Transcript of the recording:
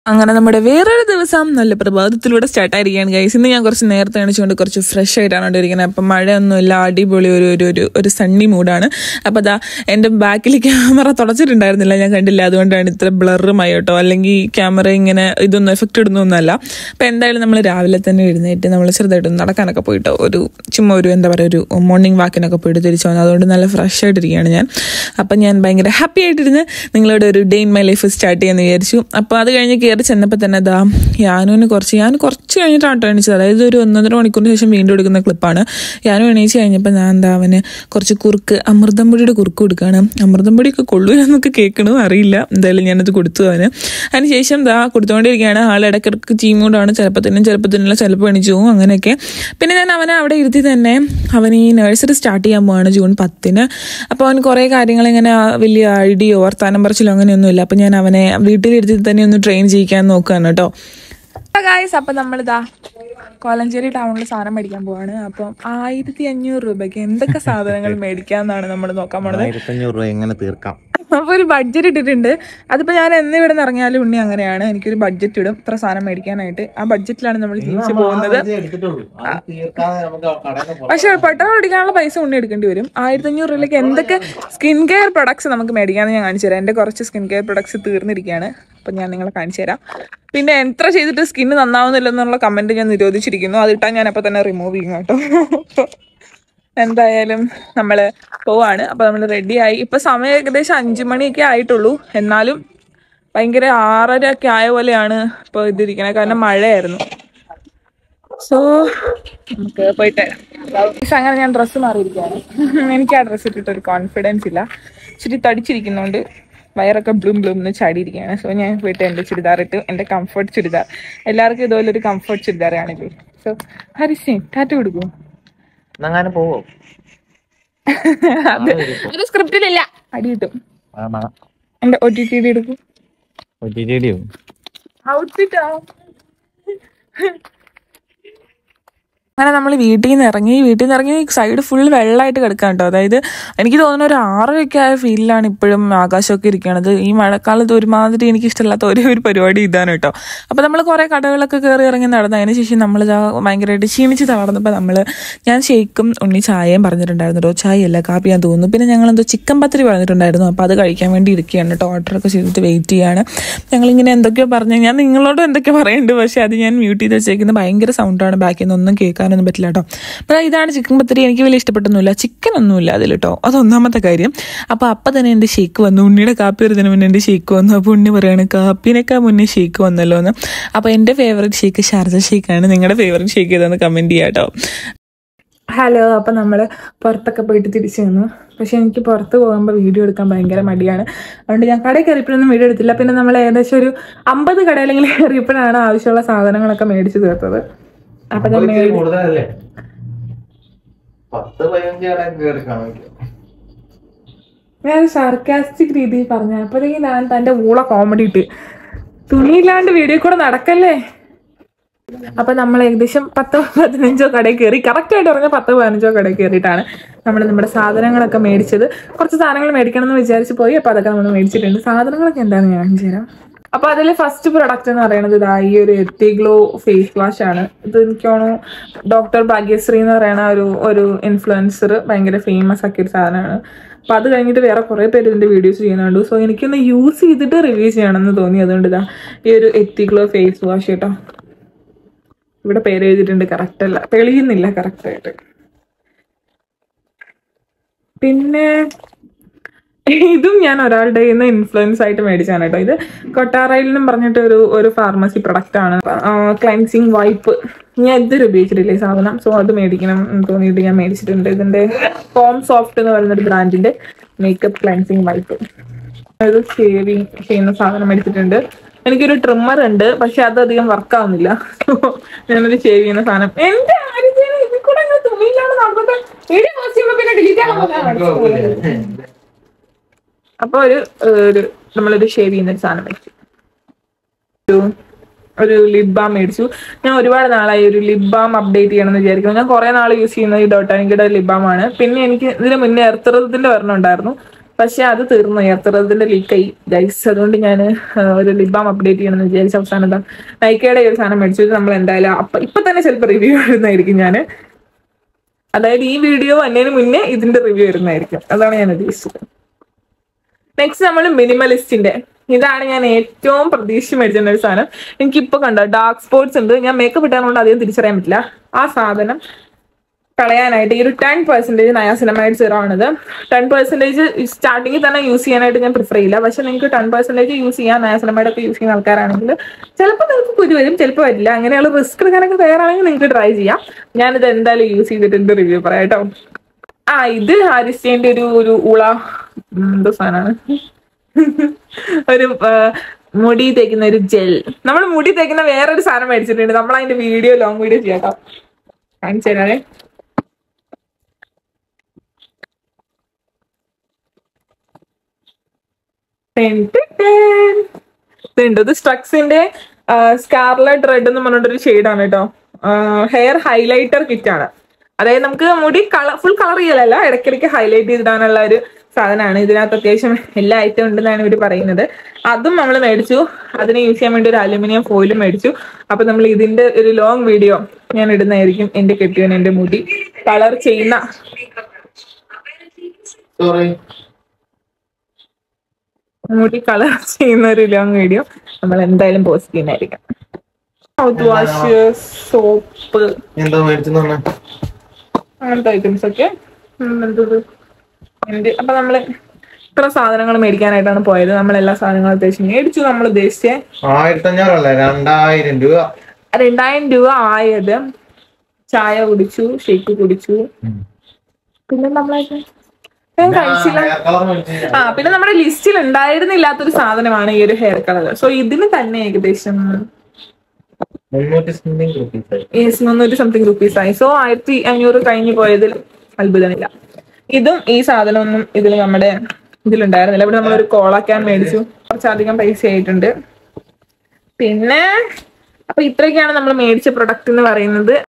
അങ്ങനെ നമ്മുടെ വേറൊരു ദിവസം നല്ല പ്രഭാതത്തിലൂടെ സ്റ്റാർട്ട് ആയിരിക്കുകയാണ് ഗൈസ് ഇന്ന് ഞാൻ കുറച്ച് നേരത്തെ എണിച്ചുകൊണ്ട് കുറച്ച് ഫ്രഷ് ആയിട്ടാണ് ഇവിടെ ഇരിക്കുന്നത് അപ്പം മഴയൊന്നുമില്ല അടിപൊളി ഒരു ഒരു ഒരു ഒരു സണ്ണി മൂഡാണ് അപ്പോൾ അതാ എൻ്റെ ബാക്കിൽ ക്യാമറ തുടച്ചിട്ടുണ്ടായിരുന്നില്ല ഞാൻ കണ്ടില്ല അതുകൊണ്ടാണ് ഇത്ര ബ്ലറുമായി കേട്ടോ അല്ലെങ്കിൽ ക്യാമറ ഇങ്ങനെ ഇതൊന്നും എഫക്റ്റ് ഇടുന്നൊന്നുമല്ല അപ്പോൾ എന്തായാലും നമ്മൾ രാവിലെ തന്നെ എഴുന്നേറ്റ് നമ്മൾ ചെറുതായിട്ട് നടക്കാനൊക്കെ പോയിട്ടോ ഒരു ചുമ്മാ ഒരു എന്താ പറയുക ഒരു മോർണിംഗ് വാക്കിനൊക്കെ പോയിട്ട് തിരിച്ചു വന്നു അതുകൊണ്ട് നല്ല ഫ്രഷ് ആയിട്ടിരിക്കുകയാണ് ഞാൻ അപ്പം ഞാൻ ഭയങ്കര ഹാപ്പി ആയിട്ടിരുന്ന് നിങ്ങളോട് ഒരു day in my life start ചെയ്യാമെന്ന് വിചാരിച്ചു അപ്പോൾ അത് കഴിഞ്ഞ് കയറി ചെന്നപ്പോൾ തന്നെ ദാ യാനുവിന് കുറച്ച് ഞാൻ കുറച്ച് കഴിഞ്ഞിട്ടാണ് എണീച്ചത് അതായത് ഒരു ഒന്നൊന്നര മണിക്കൂറിന് ശേഷം വീണ്ടും എടുക്കുന്ന ക്ലിപ്പാണ് യാനു എണീച്ച് കഴിഞ്ഞപ്പോൾ ഞാൻ എന്താ അവന് കുറച്ച് കുറുക്ക് അമൃതം പൊടിയുടെ കുറുക്ക് കൊടുക്കുകയാണ് അമൃതം പൊടിയൊക്കെ കൊള്ളൂലെന്നൊക്കെ കേൾക്കണോ അറിയില്ല എന്തായാലും ഞാനത് കൊടുത്തു അവന് അതിനുശേഷം ദാ കൊടുത്തുകൊണ്ടിരിക്കുകയാണ് ആൾ ഇടയ്ക്കിടയ്ക്ക് ചീമൂടാണ് ചിലപ്പോൾ തന്നെ ചിലപ്പോൾ തന്നെ ചിലപ്പോൾ എണീച്ചു പോകും അങ്ങനെയൊക്കെ പിന്നെ ഞാൻ അവനെ അവിടെ ഇരുത്തി തന്നെ അവൻ ഈ നഴ്സറി സ്റ്റാർട്ട് ചെയ്യാൻ പോവാണ് ജൂൺ പത്തിന് അപ്പോൾ അവൻ കുറേ കാര്യങ്ങൾ ഇങ്ങനെ ആ വലിയ ഐഡിയോ വർത്താനം പറച്ചിലോ അങ്ങനെയൊന്നുമില്ല അപ്പോൾ ഞാൻ അവനെ വീട്ടിലിരുത്തി തന്നെ ഒന്ന് ട്രെയിൻ ചെയ്യിക്കാൻ നോക്കുകയാണ് കേട്ടോ ഗായ്സ് അപ്പം നമ്മളിതാ കോലഞ്ചേരി ടൗണിൽ സാധനം മേടിക്കാൻ പോവാണ് അപ്പം ആയിരത്തി അഞ്ഞൂറ് രൂപയ്ക്ക് എന്തൊക്കെ സാധനങ്ങൾ മേടിക്കാമെന്നാണ് നമ്മൾ നോക്കാൻ പോണത് ആയിരത്തഞ്ഞൂറ് രൂപ എങ്ങനെ തീർക്കാം അപ്പോൾ ഒരു ബഡ്ജറ്റ് ഇട്ടിട്ടുണ്ട് അതിപ്പോൾ ഞാൻ എന്ന് ഇവിടെ നിന്ന് ഇറങ്ങിയാലും ഉണ്ണി അങ്ങനെയാണ് എനിക്കൊരു ബഡ്ജറ്റ് ഇടും ഇത്ര സാധനം മേടിക്കാനായിട്ട് ആ ബഡ്ജറ്റിലാണ് നമ്മൾ ജീവിച്ചു പോകുന്നത് പക്ഷെ പെട്രോൾ അടിക്കാനുള്ള പൈസ ഉണ്ണി എടുക്കേണ്ടി വരും ആയിരത്തി അഞ്ഞൂറ് രൂപയിലേക്ക് എന്തൊക്കെ സ്കിൻ കെയർ പ്രൊഡക്ട്സ് നമുക്ക് മേടിക്കാമെന്ന് ഞാൻ കാണിച്ചു തരാം എൻ്റെ കുറച്ച് സ്കിൻ കെയർ പ്രൊഡക്ട്സ് തീർന്നിരിക്കുകയാണ് അപ്പം ഞാൻ നിങ്ങളെ കാണിച്ചു തരാം പിന്നെ എത്ര ചെയ്തിട്ട് സ്കിന്ന് നന്നാവുന്നില്ലെന്നുള്ള കമൻറ്റ് ഞാൻ നിരോധിച്ചിരിക്കുന്നു അതിട്ടാൽ ഞാൻ അപ്പോൾ തന്നെ റിമൂവ് ചെയ്യും കേട്ടോ എന്തായാലും നമ്മൾ പോവാണ് അപ്പോൾ നമ്മൾ റെഡിയായി ഇപ്പോൾ സമയം ഏകദേശം അഞ്ച് മണിയൊക്കെ ആയിട്ടുള്ളൂ എന്നാലും ഭയങ്കര ആറര ഒക്കെ ആയ പോലെയാണ് ഇപ്പോൾ ഇതിരിക്കണത് കാരണം മഴയായിരുന്നു സോ നമുക്ക് പോയിട്ട് വരാം. പക്ഷെ അങ്ങനെ ഞാൻ ഡ്രസ്സ് മാറിയിരിക്കുകയാണ് എനിക്ക് ആ ഡ്രസ്സ് ഇട്ടിട്ട് ഒരു കോൺഫിഡൻസ് ഇല്ല ഇച്ചിരി തടിച്ചിരിക്കുന്നതുകൊണ്ട് വയറൊക്കെ ബ്ലൂം ബ്ലൂം എന്ന് ചാടിയിരിക്കുകയാണ് സോ ഞാൻ പോയിട്ട് എൻ്റെ ചുരിദാർ ഇട്ട് എൻ്റെ കംഫർട്ട് ചുരിദാർ എല്ലാവർക്കും ഇതുപോലെ ഒരു കംഫർട്ട് ചുരിദാർ കാണില്ലേ സോ ഹരിസിൻ ടാറ്റ കൊടുക്കൂ അങ്ങനെ പോവോ അത് ഒരു സ്ക്രിപ്റ്റിലില്ല അടി കിട്ടും എൻ്റെ ഒ ടി ടി വി എടുക്കും ഡിയോ ഔട്ട്ഫിറ്റ് അങ്ങനെ നമ്മൾ വീട്ടിൽ നിന്ന് ഇറങ്ങി വീട്ടിൽ നിന്ന് ഇറങ്ങി സൈഡ് ഫുൾ വെള്ളമായിട്ട് കിടക്കാം കേട്ടോ അതായത് എനിക്ക് തോന്നുന്ന ഒരു ആറരയൊക്കെ ആയ ഫീലിലാണ് ഇപ്പോഴും ആകാശമൊക്കെ ഇരിക്കണത് ഈ മഴക്കാലത്ത് ഒരുമാതിരി എനിക്ക് ഇഷ്ടമില്ലാത്ത ഒരേ ഒരു പരിപാടി ഇതാണ് കേട്ടോ അപ്പോൾ നമ്മൾ കുറേ കടകളൊക്കെ കയറി ഇറങ്ങി നടന്നു അതിന് ശേഷം നമ്മൾ ഭയങ്കരമായിട്ട് ക്ഷീണിച്ച് തളർന്നപ്പോൾ നമ്മൾ ഞാൻ ഷേക്കും ഉണ്ണി ചായയും പറഞ്ഞിട്ടുണ്ടായിരുന്നു കേട്ടോ ചായ അല്ല കാപ്പി ഞാൻ തോന്നുന്നു പിന്നെ ഞങ്ങൾ എന്തോ ചിക്കൻ പത്തിരി പറഞ്ഞിട്ടുണ്ടായിരുന്നു അപ്പോൾ അത് കഴിക്കാൻ വേണ്ടി ഇരിക്കുകയാണ് കേട്ടോ ഓർഡറൊക്കെ ചെയ്തിട്ട് വെയിറ്റ് ചെയ്യാണ് ഞങ്ങളിങ്ങനെ എന്തൊക്കെയോ പറഞ്ഞു ഞാൻ നിങ്ങളോടും എന്തൊക്കെയോ പറയുന്നുണ്ട് പക്ഷേ അത് ഞാൻ മ്യൂട്ട് ചെയ്ത് വെച്ചേക്കുന്നത് ഭയങ്കര സൗണ്ടാണ് ബാക്കിൽ നിന്ന് ഒന്നും കേൾക്കാനൊന്നും പറ്റില്ല കേട്ടോ അപ്പോൾ ഇതാണ് ചിക്കൻ പത്തിരി എനിക്ക് വലിയ ഇഷ്ടപ്പെട്ടൊന്നുമില്ല ചിക്കൻ ഒന്നുമില്ല അതിൽ കേട്ടോ അത് ഒന്നാമത്തെ കാര്യം അപ്പോൾ അപ്പം തന്നെ എൻ്റെ ഷേക്ക് വന്നു ഉണ്ണിയുടെ കാപ്പി വരുന്നതിന് മുന്നേ എൻ്റെ ഷേക്ക് വന്നു അപ്പോൾ ഉണ്ണി പറയാണ് കാപ്പിനേക്കാൾ മുന്നേ ഷേക്ക് വന്നല്ലോ എന്ന് അപ്പോൾ എൻ്റെ ഫേവറേറ്റ് ഷേക്ക് ഷാർജ ഷേക്കാണ് നിങ്ങളുടെ ഫേവറേറ്റ് ഷേക്ക് ഏതാന്ന് കമൻറ്റ് ചെയ്യാം കേട്ടോ ഹലോ അപ്പം നമ്മൾ പുറത്തൊക്കെ പോയിട്ട് തിരിച്ചു വന്നു പക്ഷെ എനിക്ക് പുറത്ത് പോകുമ്പോൾ വീഡിയോ എടുക്കാൻ ഭയങ്കര മടിയാണ് അതുകൊണ്ട് ഞാൻ കടയിൽ കയറിയപ്പോഴൊന്നും വീഡിയോ എടുത്തില്ല പിന്നെ നമ്മൾ ഏകദേശം ഒരു അമ്പത് കടയിലെങ്കിലും കയറിയപ്പോഴാണ് ആവശ്യമുള്ള സാധനങ്ങളൊക്കെ മേടിച്ച് തീർത്തത് അപ്പം ഞാൻ മേടി- കൂടുതലല്ലേ പത്ത് പതിനഞ്ച് കട കയറി കാണിക്കും ഞാൻ സർക്കാസ്റ്റിക് രീതിയിൽ പറഞ്ഞ അപ്പോഴത്തേക്കും ഞാൻ തൻ്റെ ഊള കോമഡി ഇട്ട് തുണിയില്ലാണ്ട് വീഡിയോ കൂടെ നടക്കല്ലേ അപ്പൊ നമ്മൾ ഏകദേശം പത്തോ പതിനഞ്ചോ കടയിൽ കയറി കറക്റ്റ് ആയിട്ട് പറഞ്ഞാൽ പത്തോ പതിനഞ്ചോ കടയിൽ കയറിയിട്ടാണ് നമ്മൾ നമ്മുടെ സാധനങ്ങളൊക്കെ മേടിച്ചത് കുറച്ച് സാധനങ്ങൾ മേടിക്കണം എന്ന് വിചാരിച്ച് പോയി അപ്പൊ അതൊക്കെ നമ്മൾ മേടിച്ചിട്ടുണ്ട് സാധനങ്ങളൊക്കെ എന്താണെന്ന് ഞാൻ കാണിച്ചു തരാം അപ്പൊ അതിൽ ഫസ്റ്റ് പ്രൊഡക്റ്റ് എന്ന് പറയുന്നത് ഇതാ ഈ ഒരു എത്തി ഗ്ലോ ഫേസ് വാഷ് ആണ് ഇത് എനിക്ക് തോന്നുന്നു ഡോക്ടർ ഭാഗ്യശ്രീ എന്ന് പറയുന്ന ഒരു ഒരു ഇൻഫ്ലുവൻസർ ഭയങ്കര ഫേമസ് ആക്കിയ ഒരു സാധനമാണ് അപ്പൊ അത് കഴിഞ്ഞിട്ട് വേറെ കുറെ പേര് ഇതിന്റെ വീഡിയോസ് ചെയ്യുന്നുണ്ട് സോ എനിക്കൊന്ന് യൂസ് ചെയ്തിട്ട് റിവ്യൂ ചെയ്യണമെന്ന് തോന്നി അതുകൊണ്ട് ഇതാ ഈ ഒരു എത്തി ഗ്ലോ ഫേസ് വാഷ് കേട്ടോ ഇവിടെ പേര് എഴുതിയിട്ടുണ്ട് കറക്റ്റ് അല്ല തെളിയുന്നില്ല കറക്റ്റ് ആയിട്ട് പിന്നെ ഇതും ഞാൻ ഒരാളുടെ കയ്യിൽ നിന്ന് ഇൻഫ്ലുവൻസ് ആയിട്ട് മേടിച്ചാണ് കേട്ടോ ഇത് കൊട്ടാറയിൽ നിന്നും പറഞ്ഞിട്ട് ഒരു ഒരു ഫാർമസി പ്രൊഡക്റ്റ് ആണ് ക്ലൻസിങ് വൈപ്പ് ഞാൻ ഇതുവരെ ഉപയോഗിച്ചിട്ടില്ല ഈ സാധനം സോ അത് മേടിക്കണം എന്ന് തോന്നിയിട്ട് ഞാൻ മേടിച്ചിട്ടുണ്ട് ഇതിന്റെ ഹോം സോഫ്റ്റ് എന്ന് പറയുന്ന ഒരു ബ്രാൻഡിന്റെ മേക്കപ്പ് ക്ലൻസിങ് വൈപ്പ് ഒരു ഷേവിങ് ചെയ്യുന്ന സാധനം മേടിച്ചിട്ടുണ്ട് എനിക്കൊരു ട്രിമ്മർ ഉണ്ട് പക്ഷെ അത് അധികം വർക്ക് ആവുന്നില്ല ഞാനൊരു ഷേവ് ചെയ്യുന്ന സാധനം എന്റെ ആര്യത്തിന് ഇതിൽ കൂടെ അങ്ങ് തുണിയിലാണ് നടന്നത് വീഡിയോ പോസ്റ്റ് ചെയ്യുമ്പോ പിന്നെ ഡിലീറ്റ് ആകാൻ അപ്പൊ ഒരു ഏഹ്, ഒരു നമ്മളൊരു ഷേവ് ചെയ്യുന്ന ഒരു സാധനം മേടിച്ചു ഒരു ഒരു ലിപ് ബാം മേടിച്ചു ഞാൻ ഒരുപാട് നാളായി ഒരു ലിപ് ബാം അപ്ഡേറ്റ് ചെയ്യണം എന്ന് വിചാരിക്കുന്നു ഞാൻ കുറെ നാൾ യൂസ് ചെയ്യുന്നത് ഈ ഡോട്ടാനിക്കയുടെ ലിപ് ബാം ആണ് പിന്നെ എനിക്ക് ഇതിന് മുന്നേ എർത്തറത്തിന്റെ ഒരെണ്ണം ഉണ്ടായിരുന്നു പക്ഷെ അത് തീർന്നു എത്രതിന്റെ ലീക്കായി ഗൈസ് അതുകൊണ്ട് ഞാൻ ഒരു ലിബാം അപ്ഡേറ്റ് ചെയ്യണമെന്ന് വിചാരിച്ച അവസാനം എന്താ നൈക്കയുടെ ഈ ഒരു സാധനം മേടിച്ചു ഇത് നമ്മൾ എന്തായാലും അപ്പൊ ഇപ്പൊ തന്നെ ചിലപ്പോൾ റിവ്യൂ ഇടുന്നതായിരിക്കും ഞാൻ അതായത് ഈ വീഡിയോ വന്നതിന് മുന്നേ ഇതിന്റെ റിവ്യൂ വരുന്നതായിരിക്കും അതാണ് ഞാൻ ഉദ്ദേശിച്ചത് നെക്സ്റ്റ് നമ്മൾ മിനിമലിസ്റ്റിന്റെ ഇതാണ് ഞാൻ ഏറ്റവും പ്രതീക്ഷ മേടിച്ചിരുന്ന ഒരു സാധനം എനിക്കിപ്പോ കണ്ടോ ഡാർക്ക് സ്പോട്ട്സ് ഉണ്ട് ഞാൻ മേക്കപ്പ് ഇട്ടാന്നുകൊണ്ട് അധികം തിരിച്ചറിയാൻ പറ്റില്ല ആ സാധനം കളയാനായിട്ട് ഈ ഒരു ടെൻ പെർസെന്റേജ് നയാസിനമൈഡ് സീറോ ആണിത് ടെൻ പെർസെന്റേജ് സ്റ്റാർട്ടിങ്ങിൽ തന്നെ യൂസ് ചെയ്യാനായിട്ട് ഞാൻ പ്രിഫർ ചെയ്യില്ല പക്ഷെ നിങ്ങൾക്ക് ടെൻ പെർസെന്റേജ് യൂസ് ചെയ്യാൻ നയാസിനമൈഡ് ഒക്കെ യൂസ് ചെയ്യുന്ന ആൾക്കാരാണെങ്കിൽ ചിലപ്പോൾ നിങ്ങൾക്ക് കുരു വരും ചിലപ്പോൾ വരില്ല അങ്ങനെയുള്ള റിസ്ക് എടുക്കാനൊക്കെ തയ്യാറാണെങ്കിൽ നിങ്ങൾക്ക് ട്രൈ ചെയ്യാം ഞാനിത് എന്തായാലും യൂസ് ചെയ്തിട്ടുണ്ട് റിവ്യൂ പറയാം കേട്ടോ ആ ഇത് ഹാരിസ്റ്റേന്റെ ഒരു ഒരു ഉള ഉം, എന്തോ സാധനമാണ് ഒരു ആ, മുടി തേക്കുന്ന ഒരു ജെൽ നമ്മൾ മുടി തേക്കുന്ന വേറൊരു സാധനം മേടിച്ചിട്ടുണ്ട് നമ്മൾ അതിന്റെ വീഡിയോ ലോങ് വീഡിയോ ചെയ്യാം കേട്ടോ കാണിച്ചു തരാവേ ടെൻ ടെൻ ടെൻ. ഇതുണ്ട് ഇത് സ്ട്രക്സിന്റെ സ്കാർലറ്റ് റെഡ് എന്ന് പറഞ്ഞിട്ടൊരു ഷെയ്ഡാണ് കേട്ടോ ഹെയർ ഹൈലൈറ്റർ കിറ്റ് ആണ് അതായത് നമുക്ക് മുടി കളർ ഫുൾ കളർ ചെയ്യലല്ല ഇടയ്ക്കിടയ്ക്ക് ഹൈലൈറ്റ് ചെയ്തിടാനുള്ള ഒരു സാധനമാണ് ഇതിനകത്ത് അത്യാവശ്യം എല്ലാ ഐറ്റം ഉണ്ടെന്നാണ് ഇവർ പറയുന്നത് അതും നമ്മൾ മേടിച്ചു അതിനെ യൂസ് ചെയ്യാൻ വേണ്ടി ഒരു അലുമിനിയം ഫോയിലും മേടിച്ചു അപ്പൊ നമ്മൾ ഇതിന്റെ ഒരു ലോങ് വീഡിയോ ഞാൻ ഇടുന്നതായിരിക്കും എന്റെ കെട്ടിയവൻ എന്റെ മുടി കളർ ചെയ്യുന്ന സോറി മുടി കളർ ചെയ്യുന്ന ഒരു ലോങ് വീഡിയോ നമ്മൾ എന്തായാലും പോസ്റ്റ് ചെയ്യുന്നതായിരിക്കും മൗത്ത് വാഷ് സോപ്പ് എന്താ മേടിച്ചെന്ന് പറഞ്ഞ അങ്ങനത്തെ ഐറ്റംസ് ഒക്കെ ഉം, എന്തത് എന്ത് അപ്പൊ നമ്മള് ഇത്ര സാധനങ്ങൾ മേടിക്കാനായിട്ടാണ് പോയത് നമ്മൾ എല്ലാ സാധനങ്ങളും അത്യാവശ്യം മേടിച്ചു നമ്മൾ ഉദ്ദേശിച്ച ആയിരത്തി അഞ്ഞൂറല്ല രണ്ടായിരം രൂപ രണ്ടായിരം രൂപ ആയത് ചായ കുടിച്ചു ഷേക്ക് കുടിച്ചു പിന്നെ നമ്മളായിട്ട് ഞാൻ കഴിച്ചില്ല കളർ മേടിച്ചു ആ പിന്നെ നമ്മുടെ ലിസ്റ്റിൽ ഉണ്ടായിരുന്നില്ലാത്തൊരു സാധനമാണ് ഈ ഒരു ഹെയർ കളർ സോ ഇതിന് തന്നെ ഏകദേശം മുന്നൂറ്റി സംതിങ് റുപ്പീസ് യെസ് മുന്നൂറ്റി സംതിങ് റുപ്പീസ് ആയി സോ ആയിരത്തി അഞ്ഞൂറ് കഴിഞ്ഞു പോയതിൽ അത്ഭുതമില്ല ഇതും ഈ സാധനമൊന്നും ഇതിൽ നമ്മുടെ ഇതിലുണ്ടായിരുന്നില്ല ഇവിടെ നമ്മളൊരു കോളാക്കാൻ മേടിച്ചു കുറച്ചധികം പൈസ ആയിട്ടുണ്ട് പിന്നെ അപ്പൊ ഇത്രയൊക്കെയാണ് നമ്മൾ മേടിച്ച പ്രൊഡക്റ്റ് എന്ന് പറയുന്നത്